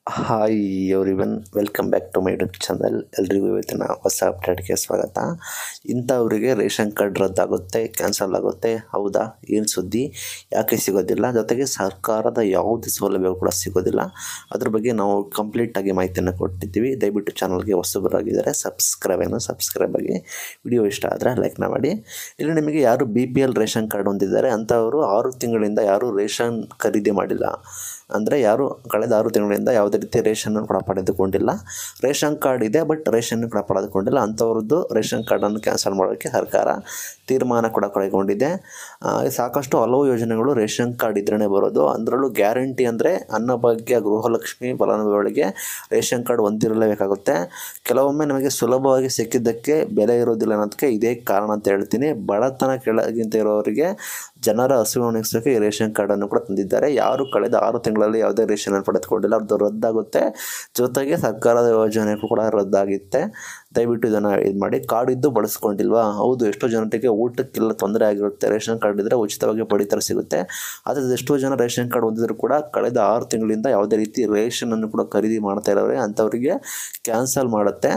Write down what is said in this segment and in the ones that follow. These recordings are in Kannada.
hi everyone welcome back to my YouTube channel ಎಲ್ರಿಗೂ ಇವತ್ತಿನ ಹೊಸ ಅಪ್ಡೇಟ್ಗೆ ಸ್ವಾಗತ ಇಂಥವರಿಗೆ ರೇಷನ್ ಕಾರ್ಡ್ ರದ್ದಾಗುತ್ತೆ ಕ್ಯಾನ್ಸಲ್ ಆಗುತ್ತೆ ಹೌದಾ ಏನು ಸುದ್ದಿ ಯಾಕೆ ಸಿಗೋದಿಲ್ಲ ಜೊತೆಗೆ ಸರ್ಕಾರದ ಯಾವುದೇ ಸೌಲಭ್ಯ ಕೂಡ ಸಿಗೋದಿಲ್ಲ ಅದ್ರ ಬಗ್ಗೆ ನಾವು ಕಂಪ್ಲೀಟಾಗಿ ಮಾಹಿತಿಯನ್ನು ಕೊಟ್ಟಿದ್ದೀವಿ ದಯವಿಟ್ಟು ಚಾನಲ್ಗೆ ಹೊಸಬರಾಗಿದ್ದಾರೆ ಸಬ್ಸ್ಕ್ರೈಬ್ ಏನು ಸಬ್ಸ್ಕ್ರೈಬ್ ಆಗಿ ವಿಡಿಯೋ ಇಷ್ಟ ಆದರೆ ಲೈಕ್ನ ಮಾಡಿ ಇಲ್ಲಿ ನಿಮಗೆ ಯಾರು B P L ration card ಹೊಂದಿದ್ದಾರೆ ಅಂಥವರು ಆರು ತಿಂಗಳಿಂದ ಯಾರೂ ರೇಷನ್ ಖರೀದಿ ಮಾಡಿಲ್ಲ ಅಂದರೆ ಯಾರು ಕಳೆದ ಆರು ತಿಂಗಳಿಂದ ಯಾವುದೇ ರೀತಿ ರೇಷನ್ನು ಕೂಡ ಪಡೆದುಕೊಂಡಿಲ್ಲ ರೇಷನ್ ಕಾರ್ಡ್ ಇದೆ ಬಟ್ ರೇಷನ್ ಕೂಡ ಪಡೆದುಕೊಂಡಿಲ್ಲ ಅಂಥವ್ರದ್ದು ರೇಷನ್ ಕಾರ್ಡನ್ನು ಕ್ಯಾನ್ಸಲ್ ಮಾಡೋಕ್ಕೆ ಸರ್ಕಾರ ತೀರ್ಮಾನ ಕೂಡ ಕೈಗೊಂಡಿದೆ ಆ, ಸಾಕಷ್ಟು ಹಲವು ಯೋಜನೆಗಳು ರೇಷನ್ ಕಾರ್ಡ್ ಇದ್ರೇ ಬರೋದು ಅದರಲ್ಲೂ ಗ್ಯಾರಂಟಿ ಅಂದರೆ ಅನ್ನಭಾಗ್ಯ ಗೃಹಲಕ್ಷ್ಮಿ ಫಲಾನುಭವಿಗಳಿಗೆ ರೇಷನ್ ಕಾರ್ಡ್ ಹೊಂದಿರಲೇಬೇಕಾಗುತ್ತೆ ಕೆಲವೊಮ್ಮೆ ನಮಗೆ ಸುಲಭವಾಗಿ ಸಿಕ್ಕಿದ್ದಕ್ಕೆ ಬೆಲೆ ಇರೋದಿಲ್ಲ ಅನ್ನೋದಕ್ಕೆ ಇದೇ ಕಾರಣ ಅಂತ ಹೇಳ್ತೀನಿ ಬಡತನ ಕೆಳಗಿಂತ ಇರೋರಿಗೆ ಜನರ ಹಸಿವು ಒಣಗಿಸೋಕೆ ಈ ರೇಷನ್ ಕಾರ್ಡನ್ನು ಕೂಡ ತಂದಿದ್ದಾರೆ ಯಾರು ಕಳೆದ ಆರು ತಿಂಗಳಲ್ಲಿ ಯಾವುದೇ ರೇಷನ್ ಪಡೆದುಕೊಂಡಿಲ್ಲ ಅವ್ರದ್ದು ರದ್ದಾಗುತ್ತೆ ಜೊತೆಗೆ ಸರ್ಕಾರದ ಯೋಜನೆ ಕೂಡ ರದ್ದಾಗುತ್ತೆ ದಯವಿಟ್ಟು ಇದನ್ನು ಇದು ಮಾಡಿ ಕಾರ್ಡ್ ಇದ್ದು ಬಳಸ್ಕೊಂಡಿಲ್ವಾ ಹೌದು ಎಷ್ಟೋ ಜನರಿಗೆ ಊಟಕ್ಕೆಲ್ಲ ತೊಂದರೆ ಆಗಿರುತ್ತೆ ರೇಷನ್ ಕಾರ್ಡ್ ಇದ್ದರೆ ಉಚಿತವಾಗಿ ಪಡಿತರ ಸಿಗುತ್ತೆ ಆದರೆ ಎಷ್ಟೋ ಜನ ರೇಷನ್ ಕಾರ್ಡ್ ಹೊಂದಿದ್ರು ಕೂಡ ಕಳೆದ ಆರು ತಿಂಗಳಿಂದ ಯಾವುದೇ ರೀತಿ ರೇಷನನ್ನು ಕೂಡ ಖರೀದಿ ಮಾಡ್ತಾ ಇರೋರೆ ಅಂಥವರಿಗೆ ಕ್ಯಾನ್ಸಲ್ ಮಾಡುತ್ತೆ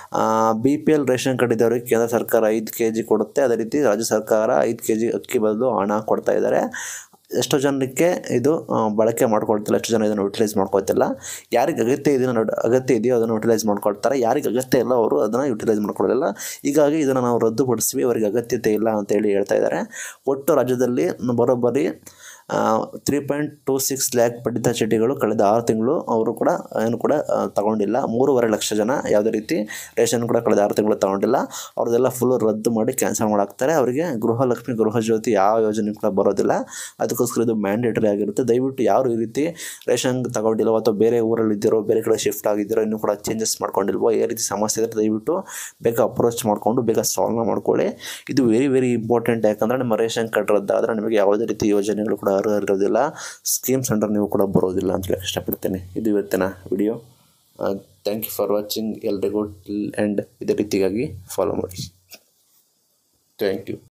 B P L ration card ಇದ್ದವರಿಗೆ ಕೇಂದ್ರ ಸರ್ಕಾರ ಐದು ಕೆ ಜಿ ಕೊಡುತ್ತೆ ಅದೇ ರೀತಿ ರಾಜ್ಯ ಸರ್ಕಾರ ಐದು ಕೆ ಜಿ ಅಕ್ಕಿ ಬದಲು ಹಣ ಕೊಡ್ತಾ ಇದ್ದಾರೆ ಎಷ್ಟೋ ಜನಕ್ಕೆ ಇದು ಆ, ಬಳಕೆ ಮಾಡ್ಕೊಳ್ತಿಲ್ಲ ಎಷ್ಟು ಜನ ಇದನ್ನು ಯುಟಿಲೈಸ್ ಮಾಡ್ಕೊಳ್ತಿಲ್ಲ ಯಾರಿಗೆ ಅಗತ್ಯ ಇದನ್ನು ನೋಡ್- ಅಗತ್ಯ ಇದೆಯೋ ಅದನ್ನು ಯುಟಿಲೈಸ್ ಮಾಡ್ಕೊಳ್ತಾರೆ ಯಾರಿಗೆ ಅಗತ್ಯ ಇಲ್ಲ ಅವರು ಅದನ್ನು ಯುಟಿಲೈಸ್ ಮಾಡ್ಕೊಳ್ಳೋದಿಲ್ಲ ಹೀಗಾಗಿ ಇದನ್ನು ನಾವು ರದ್ದುಪಡಿಸ್ತೀವಿ ಅವರಿಗೆ ಅಗತ್ಯತೆ ಇಲ್ಲ ಅಂತೇಳಿ ಹೇಳ್ತಾ ಇದ್ದಾರೆ ಒಟ್ಟು ರಾಜ್ಯದಲ್ಲಿ ಬರೋಬ್ಬರಿ three point two six lakh ಪಡಿತ ಚೀಟಿಗಳು ಕಳೆದ ಆರು ತಿಂಗಳು ಅವರು ಕೂಡ ಏನು ಕೂಡ ಆ, ತಗೊಂಡಿಲ್ಲ ಮೂರುವರೆ ಲಕ್ಷ ಜನ ಯಾವುದೇ ರೀತಿ ರೇಷನ್ ಕೂಡ ಕಳೆದ ಆರು ತಿಂಗಳು ತಗೊಂಡಿಲ್ಲ ಅವ್ರದ್ದೆಲ್ಲ ಫುಲ್ ರದ್ದು ಮಾಡಿ ಕ್ಯಾನ್ಸಲ್ ಮಾಡಾಕ್ತಾರೆ ಅವರಿಗೆ ಗೃಹಲಕ್ಷ್ಮಿ ಗೃಹ ಜ್ಯೋತಿ ಯಾವ ಯೋಜನೆ ಕೂಡ ಬರೋದಿಲ್ಲ ಅದಕ್ಕೋಸ್ಕರ ಇದು ಮ್ಯಾಂಡೇಟರಿ ಆಗಿರುತ್ತೆ ದಯವಿಟ್ಟು ಯಾರು ಈ ರೀತಿ ರೇಷನ್ ತಗೊಂಡಿಲ್ಲ ಅಥವಾ ಬೇರೆ ಊರಲ್ಲಿ ಇದ್ದೀರೋ ಬೇರೆ ಕಡೆ ಶಿಫ್ಟ್ ಆಗಿದ್ದೀರೋ ಇನ್ನೂ ಕೂಡ ಚೇಂಜಸ್ ಮಾಡ್ಕೊಂಡಿಲ್ವೋ ಈ ರೀತಿ ಸಮಸ್ಯೆ ಇದ್ದರೆ ದಯವಿಟ್ಟು ಬೇಗ ಅಪ್ರೋಚ್ ಮಾಡಿಕೊಂಡು ಬೇಗ ಸಾಲ್ವ್ ಮಾಡ್ಕೊಳ್ಳಿ ಇದು ವೆರಿ ವೆರಿ ಇಂಪಾರ್ಟೆಂಟ್ ಯಾಕಂದರೆ ನಿಮ್ಮ ರೇಷನ್ ಕಾರ್ಡ್ ರದ್ದಾದರೆ ನಿಮಗೆ ಯಾವುದೇ ರೀತಿ ಯೋಜನೆಗಳು ಕೂಡ ಅರ್ಹ ಇರೋದಿಲ್ಲ ಸ್ಕೀಮ್ಸ್ ಅಂಡರ್ ನೀವು ಕೂಡ ಬರೋದಿಲ್ಲ ಅಂತ ಹೇಳಕ್ಕೆ ಇಷ್ಟಪಡ್ತೇನೆ ಇದು ಇವತ್ತಿನ video thank you for watching ಎಲ್ರಿಗೂ ಆ್ಯಂಡ್ ಇದೇ ರೀತಿಗಾಗಿ ಫಾಲೋ ಮಾಡಿ ಥ್ಯಾಂಕ್ ಯು